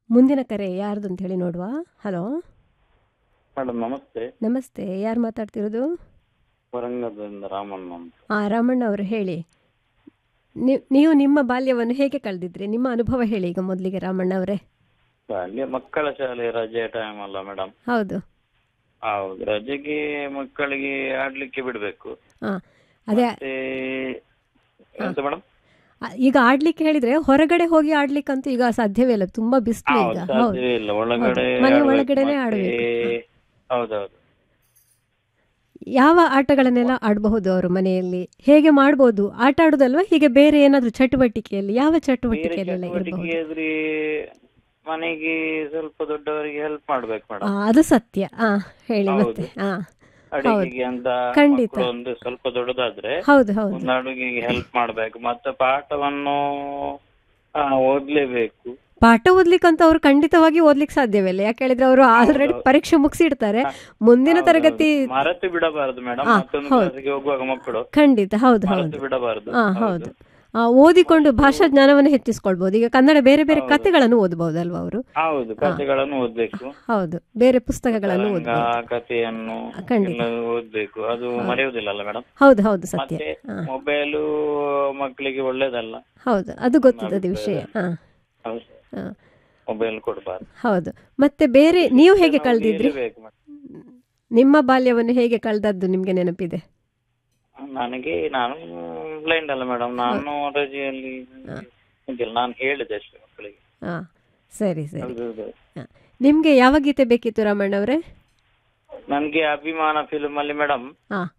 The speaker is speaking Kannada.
ಮುಂದಿನ ಕರೆ ಯಾರ್ದು ಅಂತ ಹೇಳಿ ನೋಡುವ ಹಲೋ ಮೇಡಮ್ ನಮಸ್ತೆ ನಮಸ್ತೆ ಯಾರು ಮಾತಾಡ್ತಿರೋದು ವರಂಗದಿಂದ ರಾಮಣ್ಣ ಅಂತ ಹಾಂ ರಾಮಣ್ಣ ಅವರು ಹೇಳಿ ನೀ- ನೀವು ನಿಮ್ಮ ಬಾಲ್ಯವನ್ನು ಹೇಗೆ ಕಳೆದಿದ್ರಿ ನಿಮ್ಮ ಅನುಭವ ಹೇಳಿ ಈಗ ಮೊದಲಿಗೆ ರಾಮಣ್ಣ ಅವರೇ ಅಲ್ಲಿ ಮಕ್ಕಳ ಶಾಲೆ ರಜೆ ಟೈಮ್ ಅಲ್ಲ ಮೇಡಮ್ ಹೌದು ಹೌದು ರಜೆಗೆ ಮಕ್ಕಳಿಗೆ ಆಡ್ಲಿಕ್ಕೆ ಬಿಡ್ಬೇಕು ಹಾಂ ಅದೇ ಮತ್ತೆ ಎಂತ ಮೇಡಮ್ ಆ, ಈಗ ಆಡ್ಲಿಕ್ಕೆ ಹೇಳಿದ್ರೆ ಹೊರಗಡೆ ಹೋಗಿ ಆಡ್ಲಿಕ್ಕಂತೂ ಈಗ ಸಾಧ್ಯವೇ ಇಲ್ಲ ತುಂಬಾ ಬಿಸಿಲು ಈಗ ಹೌದು ಸಾಧ್ಯವೇ ಇಲ್ಲ ಒಳಗಡೆ ಮನೆ ಆಡ್ಬೇಕು. ಒಳಗಡೆನೆ ಮತ್ತೆ- ಆಡ್ಬೇಕು. ಹೌದೌದು ಯಾವ ಆಟಗಳನ್ನೆಲ್ಲ ಆಡಬಹುದು ಅವರು ಮನೆಯಲ್ಲಿ ಹೇಗೆ ಮಾಡ್ಬೋದು ಆಟ ಆಡುದಲ್ವಾ ಹೀಗೆ ಬೇರೆ ಏನಾದ್ರೂ ಚಟುವಟಿಕೆಯಲ್ಲಿ ಯಾವ ಬೇರೆ ಚಟುವಟಿಕೆಯಲ್ಲೆಲ್ಲ ಇರಬಹುದು ಚಟುವಟಿಕೆ ಆದ್ರೆ ಮನೆಗೆ ಸ್ವಲ್ಪ ದೊಡ್ಡವರಿಗೆ ಹೆಲ್ಪ್ ಮಾಡ್ಬೇಕು ಮೇಡಮ್ ಅದು ಸತ್ಯ ಆ ಹೇಳಿ ಮತ್ತೆ ಹೌದು. ಹಾ ಅಡಿಗೆಗೆ ಅಂತ ಖಂಡಿತ. ಮಕ್ಕಳು ಒಂದು ಸ್ವಲ್ಪ ದೊಡ್ಡದಾದ್ರೆ ಹೌದು ಹೌದು ಒಂದು ಅಡುಗೆಗೆ ಹೆಲ್ಪ್ ಮಾಡ್ಬೇಕು ಮತ್ತೆ ಪಾಠವನ್ನು ಆ, ಓದ್ಲೇಬೇಕು ಪಾಠ ಓದ್ಲಿಕ್ಕಂತ ಅವ್ರು ಖಂಡಿತವಾಗಿ ಓದ್ಲಿಕ್ಕೆ ಸಾಧ್ಯವಿಲ್ಲ ಯಾಕೆ ಹೇಳಿದ್ರೆ ಅವರು ಆಲ್ರೆಡಿ ಪರೀಕ್ಷೆ ಮುಗಿಸಿಡ್ತಾರೆ ಮುಂದಿನ ಹೌದು, ತರಗತಿ ಹೌದು. ಮರೆತು ಬಿಡಬಾರದು ಮೇಡಮ್ ಹಾ, ಮತ್ತೊಂದು ಹೌದು. ಕ್ಲಾಸಿಗೆ ಹೋಗುವಾಗ ಮಕ್ಕಳು ಖಂಡಿತ ಹೌದು ಹೌದು ಮರೆತು ಬಿಡಬಾರದು ಹಾ ಹೌದು ಆ, ಓದಿಕೊಂಡು ಭಾಷಾ ಜ್ಞಾನವನ್ನು ಹೆಚ್ಚಿಸ್ಕೊಳ್ಬಹುದು ಈಗ ಕನ್ನಡ ಬೇರೆ ಬೇರೆ ಕಥೆಗಳನ್ನು ಓದಬಹುದಲ್ವಾ ಅವರು ಹೌದು ಕಥೆಗಳನ್ನು ಓದ್ಬೇಕು ಹೌದು ಬೇರೆ ಪುಸ್ತಕಗಳನ್ನು ತರಂಗ, ಓದಬಹುದು ಕಥೆಯನ್ನು ಖಂಡಿತ. ಎಲ್ಲ ಓದ್ಬೇಕು ಅದು ಮರೆಯುವುದಿಲ್ಲ ಅಲ್ಲ ಮೇಡಮ್ ಹೌದು ಹೌದು ಸತ್ಯ ಮತ್ತೆ ಹಾ ಮೊಬೈಲು ಮಕ್ಕಳಿಗೆ ಒಳ್ಳೇದಲ್ಲ ಹೌದು ಅದು ಗೊತ್ತಿದ್ದದ ವಿಷಯ ಹಾ ಹಾ ಮೊಬೈಲ್ ಕೊಡಬಾರ್ದು ಹೌದು ಮತ್ತೆ ಬೇರೆ ನೀವು ಹೇಗೆ ಕಳೆದಿದ್ರಿ ಬೇಕು ನಿಮ್ಮ ಬಾಲ್ಯವನ್ನು ಹೇಗೆ ಕಳೆದದ್ದು ನಿಮ್ಗೆ ನೆನಪಿದೆ ನನಗೆ ನಾನು ಬ್ಲೈಂಡ್ ಅಲ್ಲ ಮೇಡಮ್ ನಾನು ರಜೆಯಲ್ಲಿ ಇದಿಲ್ಲ ನಾನು ಹೇಳಿದೆ ಅಷ್ಟೇ ಮಕ್ಕಳಿಗೆ ಹಾ ಸರಿ ಸರಿ ಹೌದು, ಹೌದು. ಹಾ. ನಿಮ್ಗೆ ಯಾವ ಗೀತೆ ಬೇಕಿತ್ತು ರಾಮಣ್ಣ ಅವರೇ ನನ್ಗೆ ಅಭಿಮಾನ ಫಿಲ್ಮ್ ಅಲ್ಲಿ ಮೇಡಮ್ ಹಾ